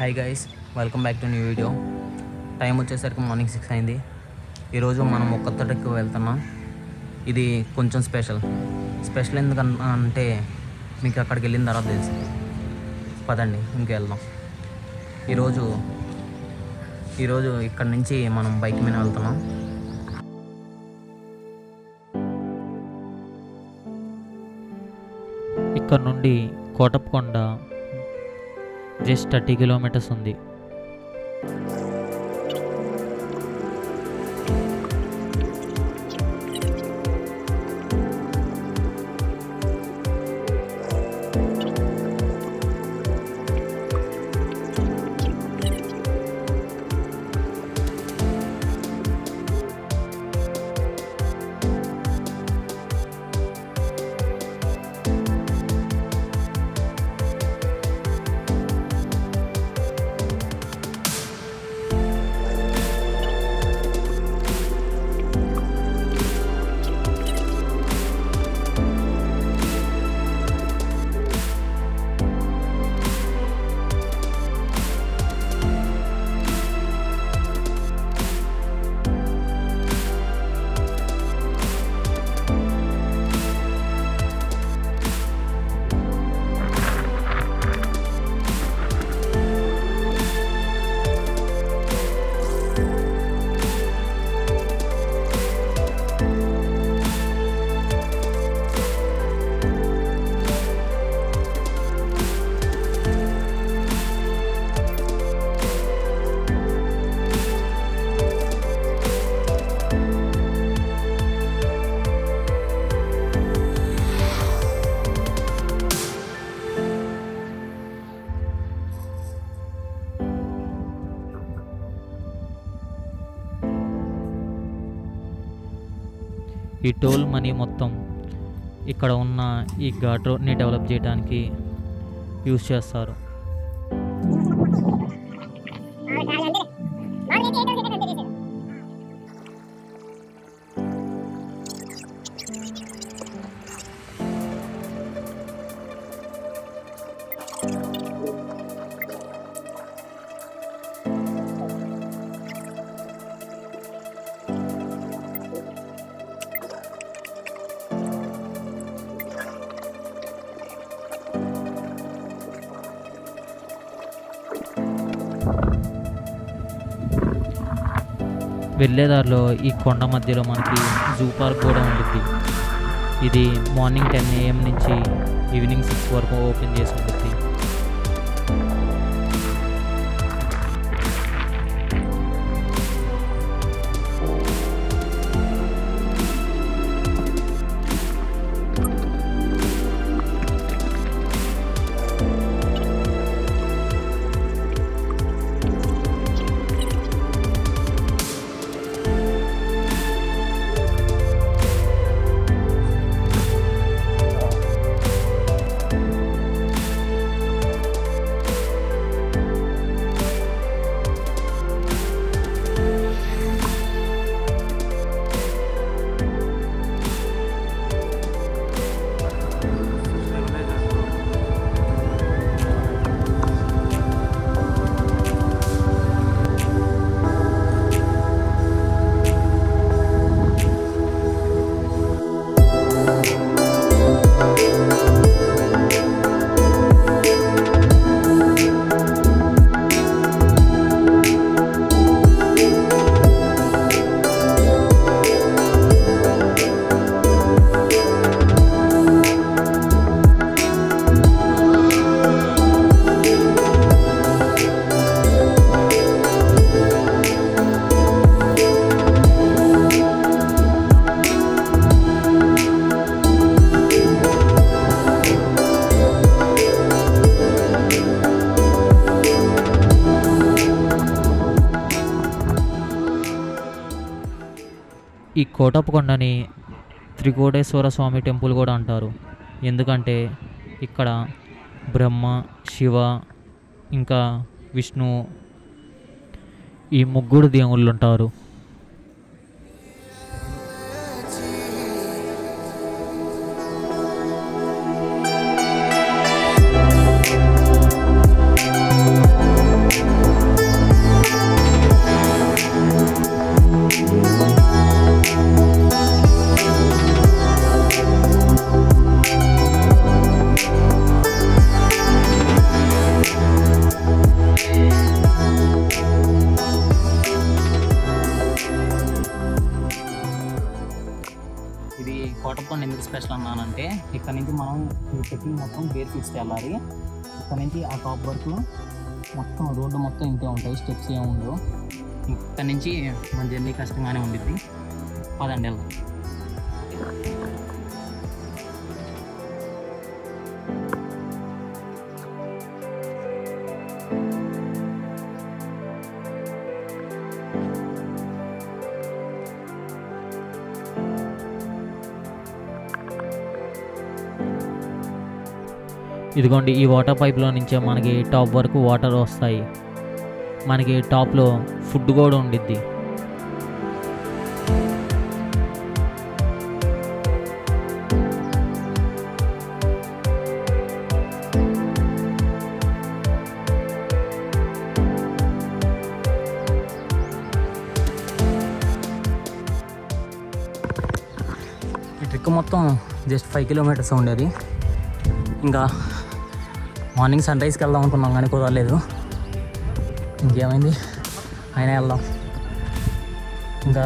hi guys welcome back to new video time వచ్చేసరికి morning six అయింది ఈరోజు మనం ఒక్కతోటకి వెళ్తున్నాం ఇది కొంచెం స్పెషల్ స్పెషల్ ఎందుకన్నా అంటే మీకు అక్కడికి వెళ్ళిన తర్వాత తెలుసు పదండి ఇంకెళ్దాం ఈరోజు ఈరోజు ఇక్కడ నుంచి మనం బైక్ మీద వెళ్తున్నాం ఇక్కడ నుండి కోటప్పకొండ జస్ట్ థర్టీ కిలోమీటర్స్ ఉంది ఈ టోల్ మనీ మొత్తం ఇక్కడ ఉన్న ఈ ఘాట్ రోడ్ని డెవలప్ చేయడానికి యూజ్ చేస్తారు వెళ్ళేదారిలో ఈ కొండ మధ్యలో మనకి జూ పార్క్ కూడా ఉంటుంది ఇది మార్నింగ్ టెన్ ఏఎం నుంచి ఈవినింగ్ సిక్స్ వరకు ఓపెన్ చేసి ఉంటుంది ఈ కోటప్పకొండని త్రికోటేశ్వర స్వామి టెంపుల్ కూడా అంటారు ఎందుకంటే ఇక్కడ బ్రహ్మ శివ ఇంకా విష్ణు ఈ ముగ్గురు దేవుళ్ళు ఉంటారు Thank ఎందుకు స్పెషల్ అన్నానంటే ఇక్కడ నుంచి మనం ఈ ట్రెక్కింగ్ మొత్తం బేర్ ఫీట్స్కి వెళ్ళాలి ఇక్కడ నుంచి ఆ టాప్ వరకు మొత్తం రోడ్డు మొత్తం ఇంతే ఉంటాయి స్టెప్స్ ఏమి ఉండవు ఇక్కడ నుంచి మన జర్నీ కష్టంగానే ఉండిద్ది పదండి వెళ్దాం ఇదిగోండి ఈ వాటర్ పైప్లో నుంచే మనకి టాప్ వరకు వాటర్ వస్తాయి మనకి టాప్లో ఫుడ్ కూడా ఉండిద్ది ఈ ట్రిక్ మొత్తం జస్ట్ ఫైవ్ కిలోమీటర్స్ ఉండేది ఇంకా మార్నింగ్ సన్ రైజ్కి వెళ్దాం అనుకున్నాం కానీ కుదరలేదు ఇంకేమైంది అయినా వెళ్దాం ఇంకా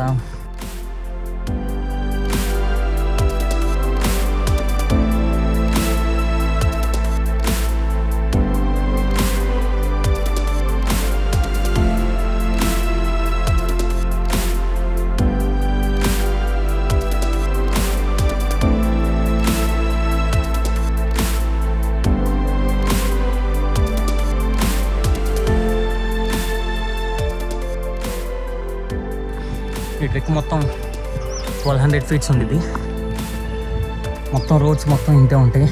ఈ ట్రిక్ మొత్తం ట్వెల్వ్ హండ్రెడ్ ఫీట్స్ ఉంది మొత్తం రోడ్స్ మొత్తం ఇంతే ఉంటాయి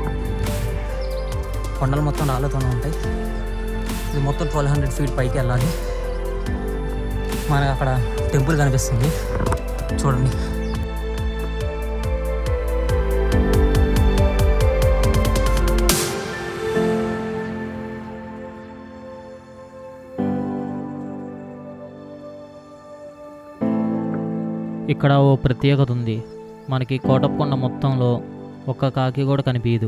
కొండలు మొత్తం రాళ్ళతోనే ఉంటాయి ఇది మొత్తం ట్వెల్వ్ హండ్రెడ్ ఫీట్ పైకి వెళ్ళాలి మనకు అక్కడ టెంపుల్ కనిపిస్తుంది చూడండి ఇక్కడ ఓ ప్రత్యేకత ఉంది మనకి కోటప్పకొండ మొత్తంలో ఒక్క కాకి కూడా కనిపించదు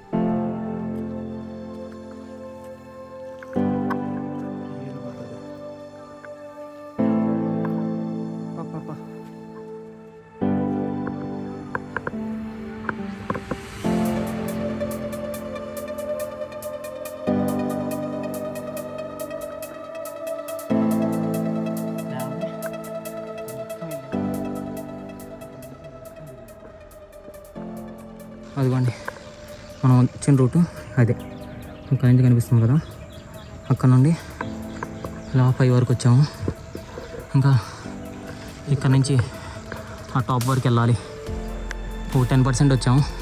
అదిగోండి మనం వచ్చిన రూటు అదే ఇక్కడ నుంచి కనిపిస్తుంది కదా అక్కడ నుండి ఇలా పై వరకు వచ్చాము ఇంకా ఇక్కడ నుంచి ఆ టాప్ వరకు వెళ్ళాలి ఒక టెన్ పర్సెంట్ వచ్చాము